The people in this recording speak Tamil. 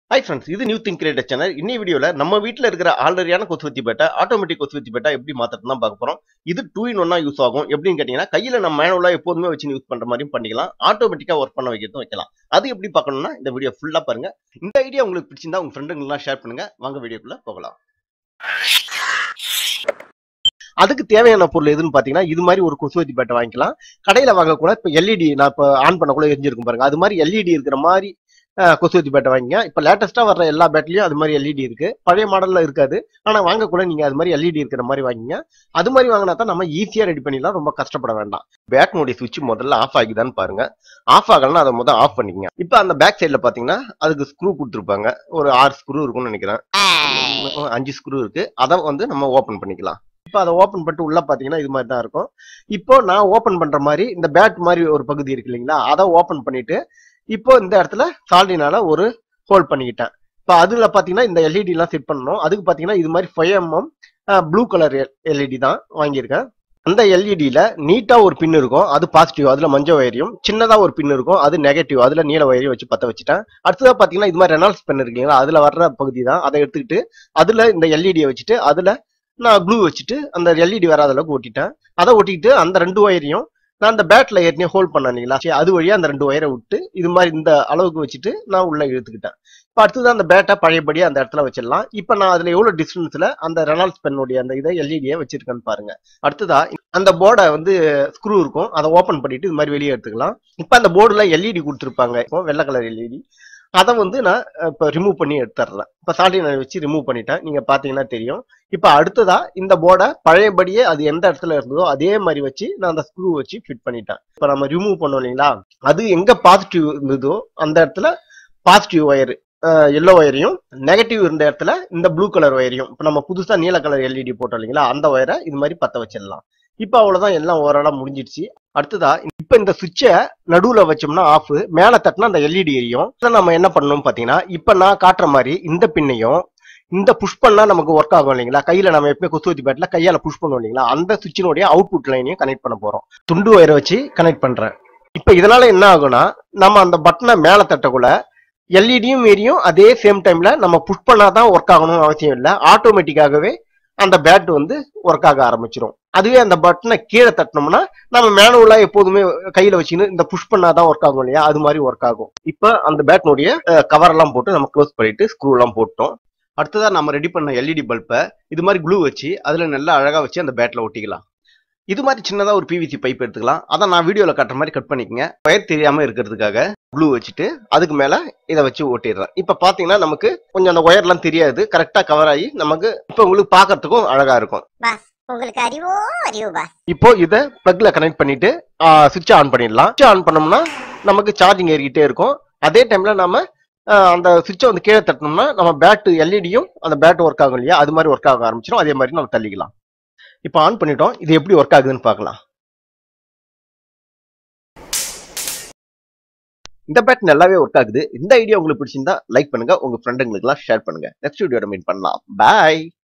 ஹை ஃப்ரெண்ட்ஸ் இது நியூ திங்க் கிரியேட்டர் சேனல் இன்னி வீடியோல நம்ம வீட்ல இருக்கிற ஆல்ரெடியான கொசுவத்தி பேட்டை ஆட்டோமேட்டிக் கொசுவத்தி பேட்டை எப்படி மாத்திரம் தான் பார்க்க போறோம் இது டூ இன் ஒன்னா யூஸ் ஆகும் எப்படின்னு கேட்டீங்கன்னா கையில நம்ம மேனுவலா எப்போதுமே வச்சு யூஸ் பண்ற மாதிரியும் பண்ணிக்கலாம் ஆட்டோமேட்டிக்கா ஒர்க் பண்ண வைக்கிறதும் வைக்கலாம் அது எப்படி பார்க்கணும்னா இந்த வீடியோ ஃபுல்லா பாருங்க இந்த ஐடியா உங்களுக்கு பிடிச்சிருந்தா உங்க ஃப்ரெண்டுங்களாம் ஷேர் பண்ணுங்க வாங்க வீடியோக்குள்ள போகலாம் அதுக்கு தேவையான பொருள் எதுன்னு பாத்தீங்கன்னா இது மாதிரி ஒரு கொசுவத்தி பேட்டை வாங்கிக்கலாம் கடையில வாங்க கூட இப்ப எல்இடி நான் இப்ப ஆன் பண்ண கூட எரிஞ்சிருக்கும் பாருங்க அது மாதிரி எல்இடி இருக்கிற மாதிரி அஹ், கொசுவத்தி பேட்டை வாங்கிங்க இப்ப லேட்டஸ்டா வர்ற எல்லா பேட்லயும் அது மாதிரி எல்இடி இருக்கு பழைய மாடல்ல இருக்காது ஆனா வாங்க கூட நீங்க அது மாதிரி எல்இடி இருக்கிற மாதிரி வாங்கிங்க அது மாதிரி வாங்கினா தான் நம்ம ஈஸியா ரெடி பண்ணிடலாம் ரொம்ப கஷ்டப்பட வேண்டாம் பேட்னுடைய சுவிட்ச் முதல்ல ஆஃப் ஆகிதான்னு பாருங்க ஆஃப் ஆகலன்னா அதை முதல்ல ஆஃப் பண்ணிக்கங்க இப்ப அந்த பேக் சைடுல பாத்தீங்கன்னா அதுக்கு ஸ்க்ரூ கொடுத்துருப்பாங்க ஒரு ஆறு ஸ்க்ரூ இருக்கும்னு நினைக்கிறேன் அஞ்சு ஸ்க்ரூ இருக்கு அதை வந்து நம்ம ஓபன் பண்ணிக்கலாம் இப்போ அதை ஓபன் பண்ணிட்டு உள்ள பாத்தீங்கன்னா இது மாதிரி தான் இருக்கும் இப்போ நான் ஓபன் பண்ற மாதிரி இந்த பேட் மாதிரி ஒரு பகுதி இருக்கு இல்லைங்களா அதை ஓபன் பண்ணிட்டு இப்போ இந்த இடத்துல சால்டினால ஒரு ஹோல்ட் பண்ணிக்கிட்டேன் இப்போ அதுல பாத்தீங்கன்னா இந்த எல்இடி எல்லாம் செட் பண்ணணும் அதுக்கு பாத்தீங்கன்னா இது மாதிரி five M M blue colour LED தான் வாங்கியிருக்கேன் அந்த எல்இடியில நீட்டா ஒரு பின் இருக்கும் அது பாசிட்டிவ் அதுல மஞ்சள் வயரையும் சின்னதா ஒரு பின் இருக்கும் அது நெகட்டிவ் அதுல நீல வயரையும் வச்சு பத்த வச்சுட்டேன் அடுத்ததா பாத்தீங்கன்னா இது மாதிரி ரெனால்ஸ் பென் இருக்கீங்களா அதுல வர்ற பகுதி தான் அதை எடுத்துக்கிட்டு அதுல இந்த எல்இடியை வச்சுட்டு அதுல நான் க்ளூ வச்சுட்டு அந்த எல்இடி வராத அளவுக்கு ஒட்டிட்டேன் அதை ஒட்டிக்கிட்டு அந்த ரெண்டு ஒயரையும் நான் அந்த பேட்ல ஏற்கனவே ஹோல்ட் பண்ண இல்லைங்களா சரி, அது வழியா அந்த ரெண்டு ஒயரை விட்டு இது மாதிரி இந்த அளவுக்கு வச்சுட்டு நான் உள்ள இழுத்துக்கிட்டேன் இப்போ அடுத்தது அந்த பேட்டை பழையபடியே அந்த இடத்துல வச்சிடலாம் இப்போ நான் அதுல எவ்வளவு டிஸ்டன்ஸ்ல அந்த ரெனால்ஸ் பென்னுடைய அந்த இதை எல்இடியை வச்சிருக்கேன்னு பாருங்க அடுத்ததா அந்த போர்டை வந்து ஸ்க்ரூ இருக்கும் அதை ஓபன் பண்ணிட்டு இது மாதிரி வெளியே எடுத்துக்கலாம் இப்போ அந்த போர்டுல எல்இடி கொடுத்துருப்பாங்க இப்போ வெள்ளை கலர் எல்இடி அதை வந்து நான் இப்போ ரிமூவ் பண்ணி எடுத்துடுறேன் இப்போ சால்டினை வச்சு ரிமூவ் பண்ணிட்டேன் நீங்க பாத்தீங்கன்னா தெரியும் இப்போ அடுத்ததா இந்த போர்டை பழையபடியே அது எந்த இடத்துல இருந்ததோ அதே மாதிரி வச்சு நான் அந்த ஸ்க்ரூ வச்சு ஃபிட் பண்ணிட்டேன் இப்போ நம்ம ரிமூவ் பண்ணோம் இல்லைங்களா அது எங்க பாசிட்டிவ் இருந்ததோ அந்த இடத்துல பாசிட்டிவ் ஒயர் எல்லோ ஒயரையும் நெகட்டிவ் இருந்த இடத்துல இந்த ப்ளூ கலர் ஒயரையும் இப்போ நம்ம புதுசா நீல கலர் எல்இடி போட்டோம் இல்லைங்களா அந்த ஒயரை இது மாதிரி பத்த வச்சிடலாம் இப்போ அவ்வளவுதான் எல்லாம் ஓரளவு முடிஞ்சிடுச்சு அடுத்ததா இப்போ இந்த சுவிட்சை நடுவுல வச்சோம்னா ஆஃப் மேல தட்டினா அந்த எல்இடி எரியும் இதை நம்ம என்ன பண்ணணும் பாத்தீங்கன்னா இப்போ நான் காட்டுற மாதிரி இந்த பின்னையும் இந்த புஷ் பண்ணா நமக்கு ஒர்க் ஆகும் இல்லைங்களா கையில நம்ம எப்பவுமே கொசுவத்தி பேட்ல கையால புஷ் பண்ணுவோம் இல்லைங்களா அந்த சுவிட்சினுடைய அவுட்புட் லைனையும் கனெக்ட் பண்ண போறோம் துண்டு ஒயரை வச்சு கனெக்ட் பண்றேன் இப்போ இதனால என்ன ஆகும்னா நம்ம அந்த பட்டனை மேல தட்டக்குள்ள எல்இடியும் எரியும் அதே சேம் டைம்ல நம்ம புஷ் பண்ணாதான் ஒர்க் ஆகணும்னு அவசியம் இல்லை ஆட்டோமேட்டிக்காகவே அந்த பேட் வந்து ஒர்க் ஆக ஆரம்பிச்சிடும் அதுவே அந்த பட்டனை கீழே தட்டினோம்னா நம்ம மேனுவலா எப்போதுமே கையில வச்சுன்னு இந்த புஷ் பண்ணாதான் ஒர்க் ஆகும் இல்லையா அது மாதிரி ஒர்க் ஆகும் இப்போ அந்த பேட்னுடைய கவர் எல்லாம் போட்டு நம்ம க்ளோஸ் பண்ணிட்டு ஸ்க்ரூ எல்லாம் போட்டோம் அடுத்ததா நம்ம ரெடி பண்ண எல்இடி பல்பை இது மாதிரி க்ளூ வச்சு அதுல நல்லா அழகா வச்சு அந்த பேட்ல ஒட்டிக்கலாம் இது மாதிரி சின்னதா ஒரு பிவிசி பைப் எடுத்துக்கலாம் அதை நான் வீடியோல காட்டுற மாதிரி கட் பண்ணிக்கங்க ஒயர் தெரியாம இருக்கிறதுக்காக க்ளூ வச்சுட்டு அதுக்கு மேல இதை வச்சு ஒட்டிடுறேன் இப்ப பாத்தீங்கன்னா நமக்கு கொஞ்சம் அந்த ஒயர்லாம் தெரியாது கரெக்டா கவர் ஆகி நமக்கு இப்ப உங்களுக்கு பாக்குறதுக்கும் அழகா இருக்கும் உங்களுக்கு அறிவோ அறிவு பாஸ் இப்போ இதை பிளக்ல கனெக்ட் பண்ணிட்டு சுவிட்ச் ஆன் பண்ணிடலாம் சுவிட்ச் ஆன் பண்ணோம்னா நமக்கு சார்ஜிங் ஏறிக்கிட்டே இருக்கும் அதே டைம்ல நம்ம ஆஹ், அந்த சுவிட்சை வந்து கீழே தட்டினோம்னா நம்ம பேட் எல்இடியும் அந்த பேட் ஒர்க் ஆகும் இல்லையா அது மாதிரி ஒர்க் ஆக ஆரம்பிச்சிடும் அதே மாதிரி நம்ம தள்ளிக்கலாம் இப்போ ஆன் பண்ணிட்டோம் இது எப்படி ஒர்க் ஆகுதுன்னு பார்க்கலாம் இந்த பேட் நல்லாவே ஒர்க் ஆகுது இந்த ஐடியா உங்களுக்கு பிடிச்சிருந்தா லைக் பண்ணுங்க உங்க ஃப்ரெண்டுங்களுக்குலாம் ஷேர் பண்ணுங்க நெக்ஸ்ட் வீடியோட மீட் பண்ணலாம் பாய்